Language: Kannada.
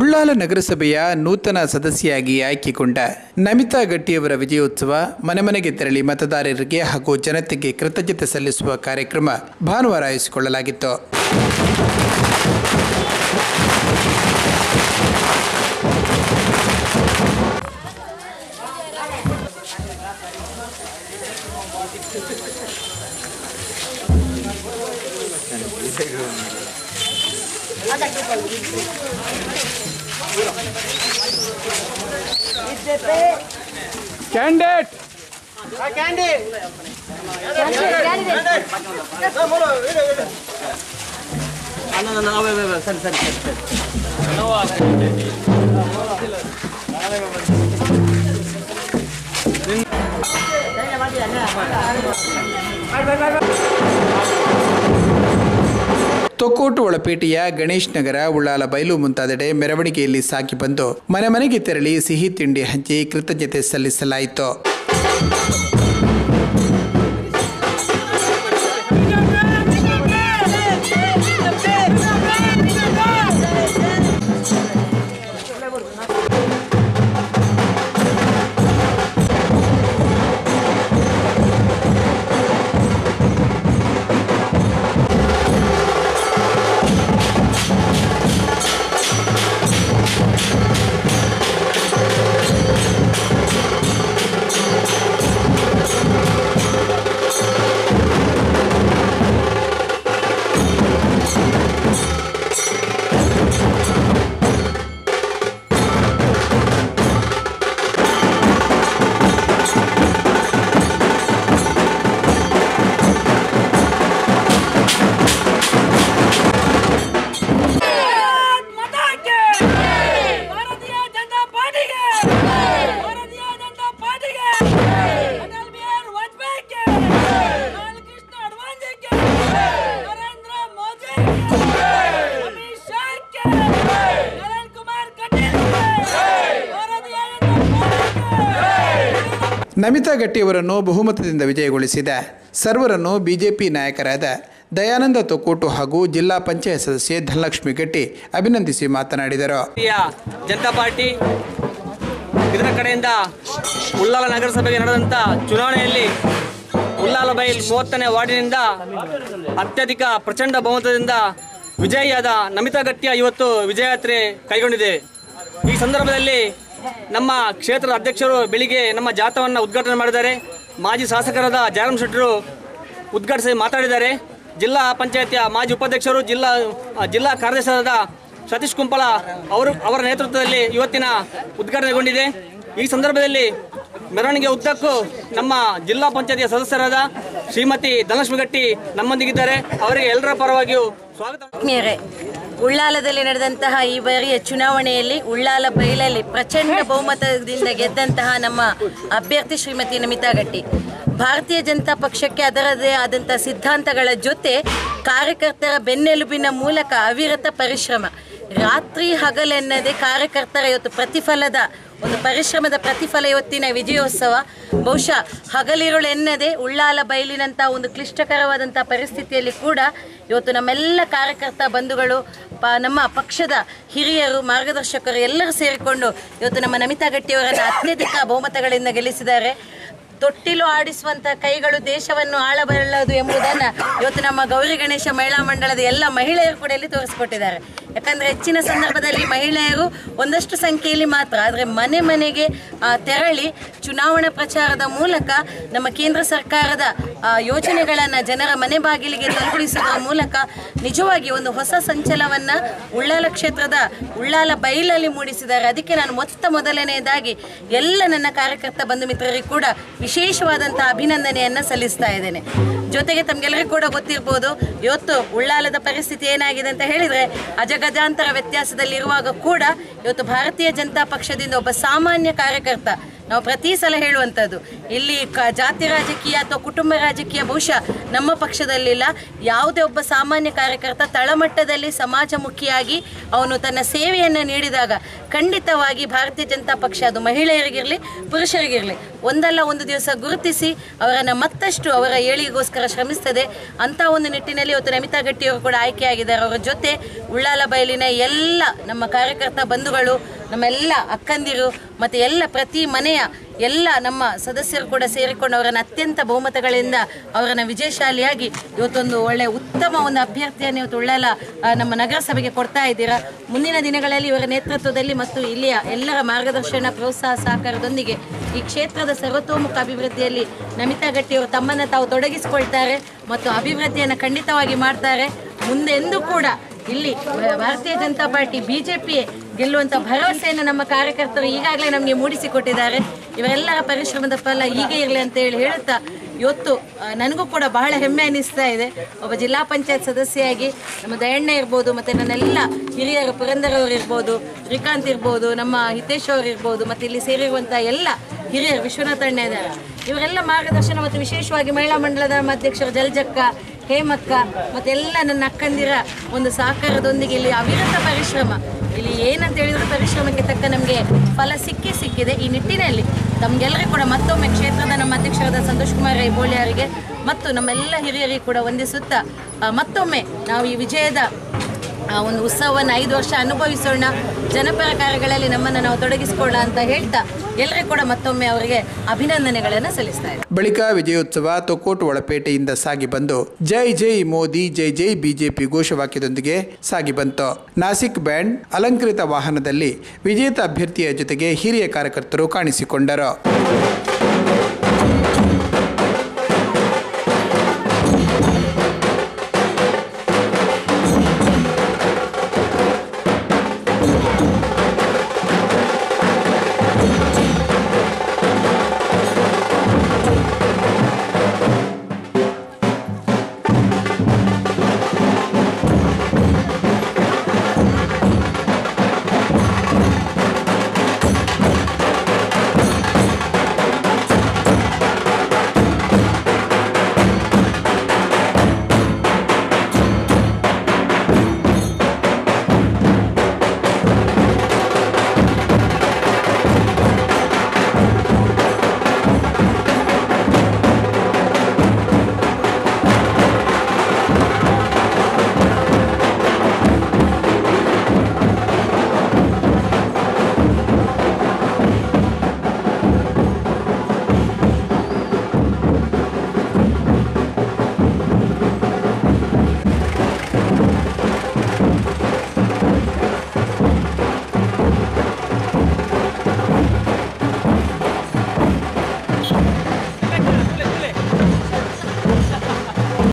ಉಳ್ಳಾಲ ನಗರಸಭೆಯ ನೂತನ ಸದಸ್ಯೆಯಾಗಿ ಆಯ್ಕೆಗೊಂಡ ನಮಿತಾ ಗಟ್ಟಿಯವರ ವಿಜಯೋತ್ಸವ ಮನೆ ಮನೆಗೆ ತೆರಳಿ ಮತದಾರರಿಗೆ ಹಾಗೂ ಜನತೆಗೆ ಕೃತಜ್ಞತೆ ಸಲ್ಲಿಸುವ ಕಾರ್ಯಕ್ರಮ ಭಾನುವಾರ ಆಯೋಜಿಸಿಕೊಳ್ಳಲಾಗಿತ್ತು ಕ್ಯಾಂಡಿಡೇಟ್ ಸರಿ ಸರಿ ಸರಿ ಸರಿ ತೊಕ್ಕೋಟು ಒಳಪೇಟೆಯ ಗಣೇಶ್ ನಗರ ಉಳ್ಳಾಲ ಬಯಲು ಮುಂತಾದೆಡೆ ಮೆರವಣಿಗೆಯಲ್ಲಿ ಸಾಗಿ ಬಂದು ಮನೆ ಮನೆಗೆ ತೆರಳಿ ಸಿಹಿ ತಿಂಡಿ ಹಂಚಿ ಕೃತಜ್ಞತೆ ಸಲ್ಲಿಸಲಾಯಿತು माता के भारतीय जनता पार्टी के भारतीय जनता पार्टी के अटल बिहारी वाजपेयी के लाल कृष्ण अडवाणी के नरेंद्र मोदी के अमित शाह के नरेंद्र कुमार कटेल के भारतीय जनता पार्टी के ನಮಿತಾ ಗಟ್ಟಿಯವರನ್ನು ಬಹುಮತದಿಂದ ವಿಜಯಗೊಳಿಸಿದ ಸರ್ವರನ್ನು ಬಿಜೆಪಿ ನಾಯಕರಾದ ದಯಾನಂದ ತೊಕ್ಕೋಟು ಹಾಗೂ ಜಿಲ್ಲಾ ಪಂಚಾಯತ್ ಸದಸ್ಯೆ ಧನಲಕ್ಷ್ಮಿ ಗಟ್ಟಿ ಅಭಿನಂದಿಸಿ ಮಾತನಾಡಿದರು ಭಾರತೀಯ ಜನತಾ ಪಾರ್ಟಿ ಇದರ ಕಡೆಯಿಂದ ಉಳ್ಳಾಲ ನಗರಸಭೆಗೆ ನಡೆದಂಥ ಚುನಾವಣೆಯಲ್ಲಿ ಉಳ್ಳಾಲ ಬೈಲ್ ಮೂವತ್ತನೇ ವಾರ್ಡಿನಿಂದ ಅತ್ಯಧಿಕ ಪ್ರಚಂಡ ಬಹುಮತದಿಂದ ವಿಜಯಿಯಾದ ನಮಿತಾ ಗಟ್ಟಿಯ ಇವತ್ತು ವಿಜಯಯಾತ್ರೆ ಕೈಗೊಂಡಿದೆ ಈ ಸಂದರ್ಭದಲ್ಲಿ ನಮ್ಮ ಕ್ಷೇತ್ರದ ಅಧ್ಯಕ್ಷರು ಬೆಳಿಗ್ಗೆ ನಮ್ಮ ಜಾಥವನ್ನು ಉದ್ಘಾಟನೆ ಮಾಡಿದ್ದಾರೆ ಮಾಜಿ ಶಾಸಕರಾದ ಜಯರಾಮ್ ಶೆಟ್ಟರು ಉದ್ಘಾಟಿಸಿ ಮಾತಾಡಿದ್ದಾರೆ ಜಿಲ್ಲಾ ಪಂಚಾಯತಿಯ ಮಾಜಿ ಉಪಾಧ್ಯಕ್ಷರು ಜಿಲ್ಲಾ ಜಿಲ್ಲಾ ಕಾರ್ಯದರ್ಶಿಯಾದ ಸತೀಶ್ ಕುಂಪಳ ಅವರು ಅವರ ನೇತೃತ್ವದಲ್ಲಿ ಇವತ್ತಿನ ಉದ್ಘಾಟನೆಗೊಂಡಿದೆ ಈ ಸಂದರ್ಭದಲ್ಲಿ ಮೆರವಣಿಗೆ ಉದ್ದಕ್ಕೂ ನಮ್ಮ ಜಿಲ್ಲಾ ಪಂಚಾಯತಿಯ ಸದಸ್ಯರಾದ ಶ್ರೀಮತಿ ಧನಲಕ್ಷ್ಮಿ ಗಟ್ಟಿ ನಮ್ಮೊಂದಿಗಿದ್ದಾರೆ ಅವರಿಗೆ ಎಲ್ಲರ ಪರವಾಗಿಯೂ ಸ್ವಾಗತ ಆತ್ಮೀಯರೇ ಉಳ್ಳಾಲದಲ್ಲಿ ನಡೆದಂತಹ ಈ ಬಾರಿಯ ಚುನಾವಣೆಯಲ್ಲಿ ಉಳ್ಳಾಲ ಬೈಲಲ್ಲಿ ಪ್ರಚಂಡ ಬಹುಮತದಿಂದ ಗೆದ್ದಂತಹ ನಮ್ಮ ಅಭ್ಯರ್ಥಿ ಶ್ರೀಮತಿ ನಮಿತಾ ಗಟ್ಟಿ ಭಾರತೀಯ ಜನತಾ ಪಕ್ಷಕ್ಕೆ ಅದರದೇ ಆದಂಥ ಸಿದ್ಧಾಂತಗಳ ಜೊತೆ ಕಾರ್ಯಕರ್ತರ ಬೆನ್ನೆಲುಬಿನ ಮೂಲಕ ಅವಿರತ ಪರಿಶ್ರಮ ರಾತ್ರಿ ಹಗಲೆನ್ನದೆ ಕಾರ್ಯಕರ್ತರ ಇವತ್ತು ಪ್ರತಿಫಲದ ಒಂದು ಪರಿಶ್ರಮದ ಪ್ರತಿಫಲ ಇವತ್ತಿನ ವಿಜಯೋತ್ಸವ ಬಹುಶಃ ಹಗಲಿರುಳು ಎನ್ನದೆ ಉಳ್ಳಾಲ ಬಯಲಿನಂಥ ಒಂದು ಕ್ಲಿಷ್ಟಕರವಾದಂಥ ಪರಿಸ್ಥಿತಿಯಲ್ಲಿ ಕೂಡ ಇವತ್ತು ನಮ್ಮೆಲ್ಲ ಕಾರ್ಯಕರ್ತ ಬಂಧುಗಳು ಪ ನಮ್ಮ ಪಕ್ಷದ ಹಿರಿಯರು ಮಾರ್ಗದರ್ಶಕರು ಎಲ್ಲರೂ ಸೇರಿಕೊಂಡು ಇವತ್ತು ನಮ್ಮ ನಮಿತಾ ಗಟ್ಟಿಯವರನ್ನು ಅತ್ಯಧಿಕ ಬಹುಮತಗಳಿಂದ ಗೆಲ್ಲಿಸಿದ್ದಾರೆ ತೊಟ್ಟಿಲು ಆಡಿಸುವಂತ ಕೈಗಳು ದೇಶವನ್ನು ಆಳಬಲ್ಲದು ಎಂಬುದನ್ನು ಇವತ್ತು ನಮ್ಮ ಗೌರಿ ಗಣೇಶ ಮಹಿಳಾ ಮಂಡಳದ ಎಲ್ಲ ಮಹಿಳೆಯರು ಕೂಡ ಇಲ್ಲಿ ತೋರಿಸಿಕೊಟ್ಟಿದ್ದಾರೆ ಯಾಕಂದ್ರೆ ಹೆಚ್ಚಿನ ಸಂದರ್ಭದಲ್ಲಿ ಮಹಿಳೆಯರು ಒಂದಷ್ಟು ಸಂಖ್ಯೆಯಲ್ಲಿ ಮಾತ್ರ ಆದರೆ ಮನೆ ಮನೆಗೆ ಆ, ತೆರಳಿ ಚುನಾವಣಾ ಪ್ರಚಾರದ ಮೂಲಕ ನಮ್ಮ ಕೇಂದ್ರ ಸರ್ಕಾರದ ಆ, ಯೋಜನೆಗಳನ್ನು ಜನರ ಮನೆ ಬಾಗಿಲಿಗೆ ತಲುಪಿಸುವ ಮೂಲಕ ನಿಜವಾಗಿ ಒಂದು ಹೊಸ ಸಂಚಲನವನ್ನ ಉಳ್ಳಾಲ ಕ್ಷೇತ್ರದ ಉಳ್ಳಾಲ ಬೈಲಲ್ಲಿ ಮೂಡಿಸಿದ್ದಾರೆ ಅದಕ್ಕೆ ನಾನು ಮೊತ್ತ ಮೊದಲನೆಯದಾಗಿ ಎಲ್ಲ ನನ್ನ ಕಾರ್ಯಕರ್ತ ಬಂಧು ಮಿತ್ರರಿಗೆ ಕೂಡ ವಿಶೇಷವಾದಂತಹ ಅಭಿನಂದನೆಯನ್ನ ಸಲ್ಲಿಸ್ತಾ ಇದ್ದೇನೆ ಜೊತೆಗೆ ತಮ್ಗೆಲ್ಲರಿಗೂ ಕೂಡ ಗೊತ್ತಿರ್ಬೋದು ಇವತ್ತು ಉಳ್ಳಾಲದ ಪರಿಸ್ಥಿತಿ ಏನಾಗಿದೆ ಅಂತ ಹೇಳಿದ್ರೆ ಅಜಗಜಾಂತರ ವ್ಯತ್ಯಾಸದಲ್ಲಿರುವಾಗ ಕೂಡ ಇವತ್ತು ಭಾರತೀಯ ಜನತಾ ಪಕ್ಷದಿಂದ ಒಬ್ಬ ಸಾಮಾನ್ಯ ಕಾರ್ಯಕರ್ತ ನಾವು ಪ್ರತಿ ಸಲ ಹೇಳುವಂಥದ್ದು ಇಲ್ಲಿ ಕ ಜಾತಿ ರಾಜಕೀಯ ಅಥವಾ ಕುಟುಂಬ ರಾಜಕೀಯ ಬಹುಶಃ ನಮ್ಮ ಪಕ್ಷದಲ್ಲಿಲ್ಲ ಯಾವುದೇ ಒಬ್ಬ ಸಾಮಾನ್ಯ ಕಾರ್ಯಕರ್ತ ತಳಮಟ್ಟದಲ್ಲಿ ಸಮಾಜಮುಖಿಯಾಗಿ ಅವನು ತನ್ನ ಸೇವೆಯನ್ನು ನೀಡಿದಾಗ ಖಂಡಿತವಾಗಿ ಭಾರತೀಯ ಜನತಾ ಪಕ್ಷ ಅದು ಮಹಿಳೆಯರಿಗಿರಲಿ ಪುರುಷರಿಗಿರಲಿ ಒಂದಲ್ಲ ಒಂದು ದಿವಸ ಗುರುತಿಸಿ ಅವರನ್ನು ಮತ್ತಷ್ಟು ಅವರ ಏಳಿಗೆಗೋಸ್ಕರ ಶ್ರಮಿಸ್ತದೆ ಅಂತ ಒಂದು ನಿಟ್ಟಿನಲ್ಲಿ ಇವತ್ತು ನಮಿತಾ ಗಟ್ಟಿಯವರು ಕೂಡ ಆಯ್ಕೆಯಾಗಿದ್ದಾರೆ ಅವರ ಜೊತೆ ಉಳ್ಳಾಲ ಬಯಲಿನ ಎಲ್ಲ ನಮ್ಮ ಕಾರ್ಯಕರ್ತ ಬಂಧುಗಳು ನಮ್ಮೆಲ್ಲ ಅಕ್ಕಂದಿರು ಮತ್ತು ಎಲ್ಲ ಪ್ರತಿ ಮನೆಯ ಎಲ್ಲ ನಮ್ಮ ಸದಸ್ಯರು ಕೂಡ ಸೇರಿಕೊಂಡು ಅವರನ್ನು ಅತ್ಯಂತ ಬಹುಮತಗಳಿಂದ ಅವರನ್ನು ವಿಜಯಶಾಲಿಯಾಗಿ ಇವತ್ತೊಂದು ಒಳ್ಳೆಯ ಉತ್ತಮ ಒಂದು ಅಭ್ಯರ್ಥಿಯನ್ನು ಇವತ್ತು ಉಳ್ಳಾಲ ಆ, ನಮ್ಮ ನಗರಸಭೆಗೆ ಕೊಡ್ತಾ ಇದ್ದೀರಾ ಮುಂದಿನ ದಿನಗಳಲ್ಲಿ ಇವರ ನೇತೃತ್ವದಲ್ಲಿ ಮತ್ತು ಇಲ್ಲಿಯ ಎಲ್ಲರ ಮಾರ್ಗದರ್ಶನ ಪ್ರೋತ್ಸಾಹ ಸಹಕಾರದೊಂದಿಗೆ ಈ ಕ್ಷೇತ್ರದ ಸರ್ವತೋಮುಖ ಅಭಿವೃದ್ಧಿಯಲ್ಲಿ ನಮಿತಾ ಗಟ್ಟಿಯವರು ತಮ್ಮನ್ನು ತಾವು ತೊಡಗಿಸಿಕೊಳ್ತಾರೆ ಮತ್ತು ಅಭಿವೃದ್ಧಿಯನ್ನು ಖಂಡಿತವಾಗಿ ಮಾಡ್ತಾರೆ ಮುಂದೆ ಎಂದೂ ಕೂಡ ಇಲ್ಲಿ ಭಾರತೀಯ ಜನತಾ ಪಾರ್ಟಿ ಬಿಜೆಪಿ ಗೆಲ್ಲುವಂತ ಭರವಸೆಯನ್ನು ನಮ್ಮ ಕಾರ್ಯಕರ್ತರು ಈಗಾಗಲೇ ನಮಗೆ ಮೂಡಿಸಿಕೊಟ್ಟಿದ್ದಾರೆ ಇವರೆಲ್ಲರ ಪರಿಶ್ರಮದ ಫಲ ಹೀಗೆ ಇರಲಿ ಅಂತ ಹೇಳಿ ಹೇಳುತ್ತಾ ಇವತ್ತು ಆ, ನನಗೂ ಕೂಡ ಬಹಳ ಹೆಮ್ಮೆ ಅನ್ನಿಸ್ತಾ ಇದೆ ಒಬ್ಬ ಜಿಲ್ಲಾ ಪಂಚಾಯತ್ ಸದಸ್ಯೆಯಾಗಿ ನಮ್ಮ ದಯಣ್ಣ ಇರ್ಬೋದು ಮತ್ತು ನನ್ನೆಲ್ಲ ಹಿರಿಯರು ಪುರಂದರವರು ಇರ್ಬೋದು ಶ್ರೀಕಾಂತ್ ಇರ್ಬೋದು ನಮ್ಮ ಹಿತೇಶ್ ಅವರು ಇರ್ಬೋದು ಮತ್ತು ಇಲ್ಲಿ ಸೇರಿರುವಂಥ ಎಲ್ಲ ಹಿರಿಯರು ವಿಶ್ವನಾಥ್ ಅಣ್ಣ ಇದ್ದಾರೆ ಇವರೆಲ್ಲ ಮಾರ್ಗದರ್ಶನ ಮತ್ತು ವಿಶೇಷವಾಗಿ ಮಹಿಳಾ ಮಂಡಲದ ನಮ್ಮ ಅಧ್ಯಕ್ಷರು ಜಲ್ಜಕ್ಕ ಹೇಮಕ್ಕ ಮತ್ತೆಲ್ಲ ನನ್ನ ಅಕ್ಕಂದಿರ ಒಂದು ಸಹಕಾರದೊಂದಿಗೆ ಇಲ್ಲಿ ಅವಿರತ ಪರಿಶ್ರಮ ಇಲ್ಲಿ ಏನಂತ ಹೇಳಿದ್ರೆ ಪರಿಶ್ರಮಕ್ಕೆ ತಕ್ಕ ನಮಗೆ ಫಲ ಸಿಕ್ಕೇ ಸಿಕ್ಕಿದೆ ಈ ನಿಟ್ಟಿನಲ್ಲಿ ತಮಗೆಲ್ಲರಿಗೂ ಕೂಡ ಮತ್ತೊಮ್ಮೆ ಕ್ಷೇತ್ರದ ನಮ್ಮ ಅಧ್ಯಕ್ಷರಾದ ಸಂತೋಷ್ ಕುಮಾರ್ ಐಬೋಳಿ ಅವರಿಗೆ ಮತ್ತು ನಮ್ಮೆಲ್ಲ ಹಿರಿಯರಿಗೆ ಕೂಡ ವಂದಿಸುತ್ತಾ ಆ, ಮತ್ತೊಮ್ಮೆ ನಾವು ಈ ವಿಜಯದ ಆ ಒಂದು ಉತ್ಸವವನ್ನು ಐದು ವರ್ಷ ಅನುಭವಿಸೋಣ ಜನಪರ ಕಾರ್ಯಗಳಲ್ಲಿ ನಮ್ಮನ್ನು ನಾವು ತೊಡಗಿಸಿಕೊಳ್ಳ ಅಂತ ಹೇಳ್ತಾ ಎಲ್ಲರಿಗೂ ಕೂಡ ಮತ್ತೊಮ್ಮೆ ಅವರಿಗೆ ಅಭಿನಂದನೆಗಳನ್ನು ಸಲ್ಲಿಸ್ತಾ ಇದ್ದಾರೆ ಬಳಿಕ ವಿಜಯೋತ್ಸವ ತೊಕ್ಕೋಟು ಒಳಪೇಟೆಯಿಂದ ಸಾಗಿ ಬಂದು ಜೈ ಜೈ ಮೋದಿ ಜೈ ಜೈ ಬಿಜೆಪಿ ಘೋಷವಾಕ್ಯದೊಂದಿಗೆ ಸಾಗಿ ಬಂತು ನಾಸಿಕ್ ಬ್ಯಾಂಡ್ ಅಲಂಕೃತ ವಾಹನದಲ್ಲಿ ವಿಜೇತ ಅಭ್ಯರ್ಥಿಯ ಜೊತೆಗೆ ಹಿರಿಯ ಕಾರ್ಯಕರ್ತರು ಕಾಣಿಸಿಕೊಂಡರು